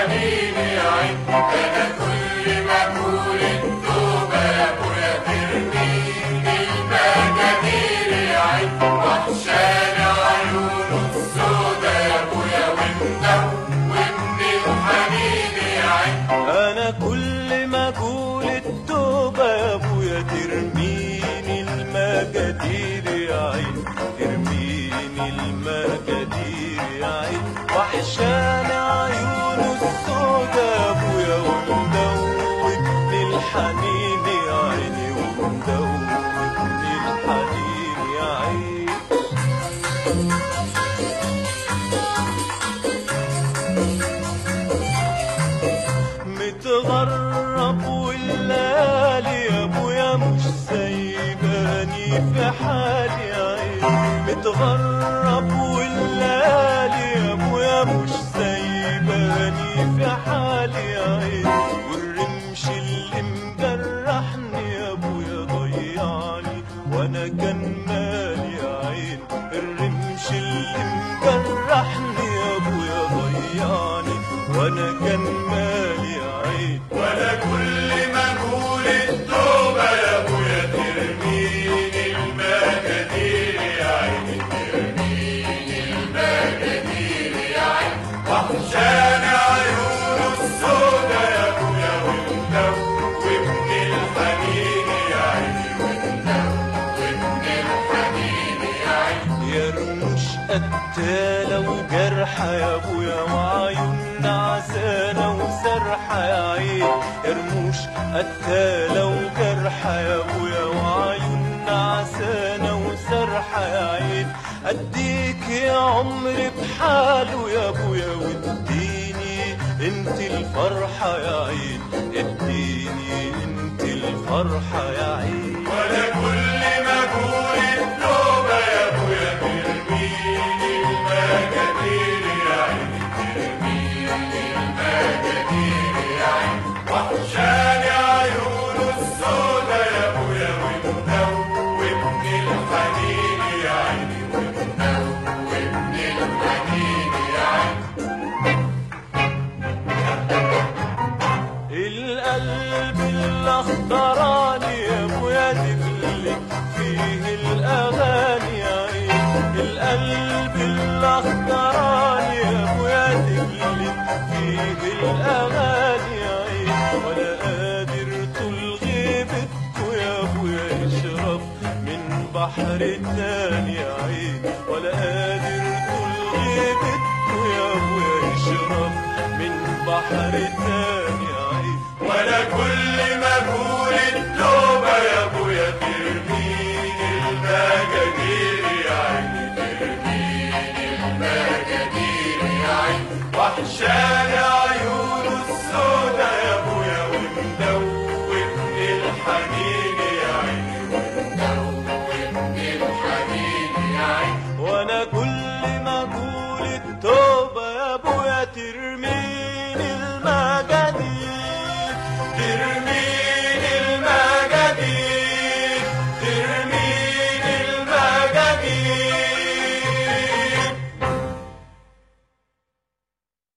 الحنين يا عين انا كل ما اقول التوبه يا ابويا ترميني المجادير يا عين وحشاني عيونه السودا يا ابويا ومدوبني الحنين يا عين انا كل ما اقول التوبه يا ابويا ترميني المجادير يا عين ترميني المجادير يا عين وحشاني عيونه السودا يا ابويا ومدوبني الحنين يا عيني ومدوبني الحنين يا عين متغرب والليالي يا ابويا مش سايباني في حالي يا عين متغرب والليالي يا ابويا مش سايباني في حالي يا عين والرمش اللي مجرحني يا ابويا ضيعني وانا كان مالي يا عين الرمش اللي مجرحني يا ابويا ضيعني وانا كان مالي يا عين وانا كل ما اقول التوبه يا ابويا ترميني المجادير يا عيني ترميني المجادير يا عيني وحشاني عيونه السودا يا ابويا ومدوبني الحنين يا عيني ومدوبني الحنين يا عيني يا رموش قتالة وجرحة يا ابويا وعيون نعسانة وسرحة يا عين يا رموش قتالة وجرحة يا ابويا وعيون نعسانة وسرحة يا عين اديك يا عمري بحاله يا ابويا واديني انت الفرحة يا عين اديني انت الفرحة يا عين ولا كل ما اقول التوبه يا ابويا ترميني المجادير يا عيني ترميني المجادير يا عيني وحشاني عيونه السودا يا ابويا ومدوبني الحنين يا عيني ومدوبني الحنين يا عيني القلب الاخضراني يا ابويا دبلك فيه الاغاني يا عين القلب الاخضراني يا ابويا دبلك فيه الاغاني يا عين ولا قادر طول غيبتكوا يا ابويا يشرب من بحر تاني يا عين ولا قادر طول غيبتكوا يا ابويا يشرب من بحر تاني يا عين ولا كل ما اقول التوبه يا ابويا ترميني المجادير يا عيني ترميني المجادير يا عيني وحشاني